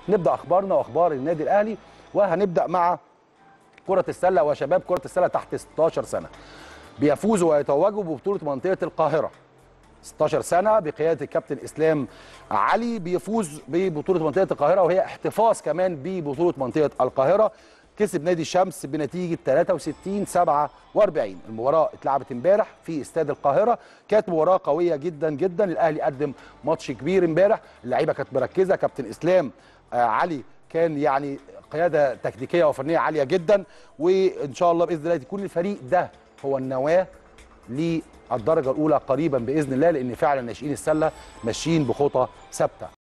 نبدا اخبارنا واخبار النادي الاهلي وهنبدا مع كره السله وشباب كره السله تحت 16 سنه بيفوزوا ويتوجوا ببطوله منطقه القاهره 16 سنه بقياده الكابتن اسلام علي بيفوز ببطوله منطقه القاهره وهي احتفاظ كمان ببطوله منطقه القاهره كسب نادي الشمس بنتيجه 63 47 المباراه اتلعبت امبارح في استاد القاهره كانت مباراه قويه جدا جدا الاهلي قدم ماتش كبير امبارح اللعيبه كانت مركزه كابتن اسلام آه علي كان يعني قياده تكتيكيه وفنيه عاليه جدا وان شاء الله باذن الله يكون الفريق ده هو النواه للدرجه الاولى قريبا باذن الله لان فعلا ناشئين السله ماشيين بخطى ثابته